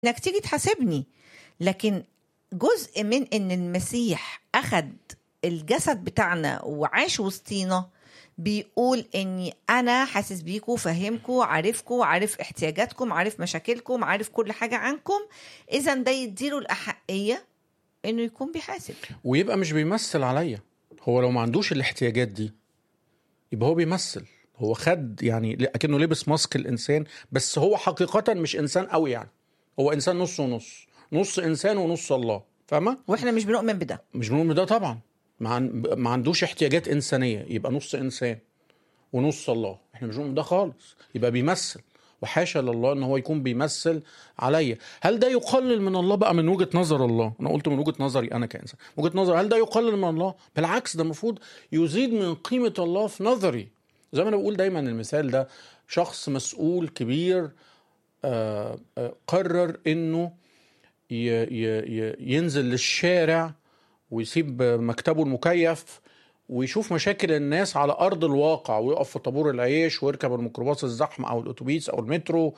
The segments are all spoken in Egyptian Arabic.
انك تيجي تحاسبني لكن جزء من ان المسيح اخد الجسد بتاعنا وعاش وسطينا بيقول اني انا حاسس بيكم فاهمكم عارفكم عارف احتياجاتكم عارف مشاكلكم عارف كل حاجه عنكم اذا ده يديله الاحقيه انه يكون بيحاسب ويبقى مش بيمثل عليا هو لو ما عندوش الاحتياجات دي يبقى هو بيمثل هو خد يعني اكنه لبس ماسك الانسان بس هو حقيقه مش انسان قوي يعني هو انسان نص ونص نص انسان ونص الله فاهمه واحنا مش بنؤمن بده مش بنقول ده طبعا ما, عن... ما عندوش احتياجات انسانيه يبقى نص انسان ونص الله احنا مش بنقول ده خالص يبقى بيمثل وحاشا لله ان هو يكون بيمثل عليا هل ده يقلل من الله بقى من وجهه نظر الله انا قلت من وجهه نظري انا كانسان وجهه نظر هل ده يقلل من الله بالعكس ده المفروض يزيد من قيمه الله في نظري زي ما انا بقول دايما المثال ده شخص مسؤول كبير آه آه قرر انه ي ي ينزل للشارع ويسيب مكتبه المكيف ويشوف مشاكل الناس على ارض الواقع ويقف في طابور العيش ويركب الميكروباص الزحمه او الاتوبيس او المترو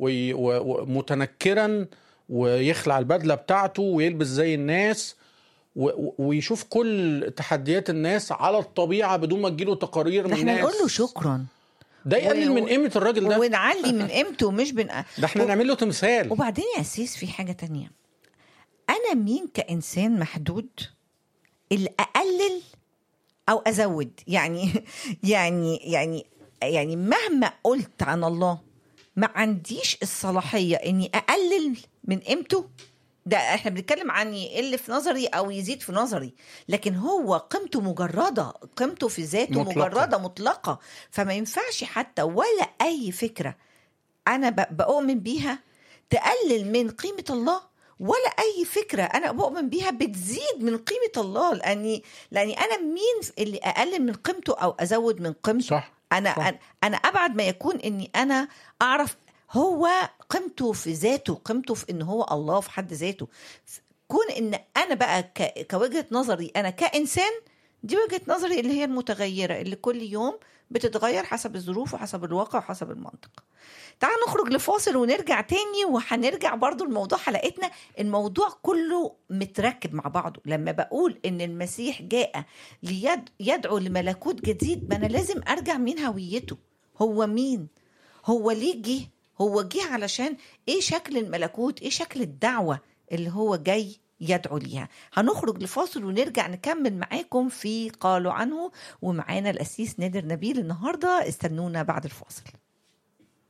ومتنكرا ويخلع البدله بتاعته ويلبس زي الناس ويشوف كل تحديات الناس على الطبيعه بدون ما تجيله تقارير من احنا الناس نقول له شكرا ده يقلل و- من قيمه الراجل ده ونعلي من قيمته مش بن ده احنا نعمل له تمثال وبعدين يا أسيس في حاجة تانية أنا مين كإنسان محدود اللي أقلل أو أزود يعني يعني يعني يعني مهما قلت عن الله ما عنديش الصلاحية إني أقلل من قيمته ده احنا بنتكلم عن يقل في نظري او يزيد في نظري لكن هو قيمته مجرده قيمته في ذاته مطلقة. مجرده مطلقه فما ينفعش حتى ولا اي فكره انا ب- بؤمن بيها تقلل من قيمه الله ولا اي فكره انا بؤمن بيها بتزيد من قيمه الله لاني لاني انا مين اللي اقلل من قيمته او ازود من قيمته صح انا صح. أنا- انا ابعد ما يكون اني انا اعرف هو قيمته في ذاته قيمته في ان هو الله في حد ذاته كون ان انا بقى ك- كوجهه نظري انا كانسان دي وجهه نظري اللي هي المتغيره اللي كل يوم بتتغير حسب الظروف وحسب الواقع وحسب المنطق تعال نخرج لفاصل ونرجع تاني وهنرجع برضو لموضوع حلقتنا الموضوع كله متركب مع بعضه لما بقول ان المسيح جاء ليدعو لملكوت جديد ما انا لازم ارجع مين هويته هو مين هو ليه جه هو جه علشان ايه شكل الملكوت ايه شكل الدعوة اللي هو جاي يدعو ليها هنخرج لفاصل ونرجع نكمل معاكم في قالوا عنه ومعانا الأسيس نادر نبيل النهاردة استنونا بعد الفاصل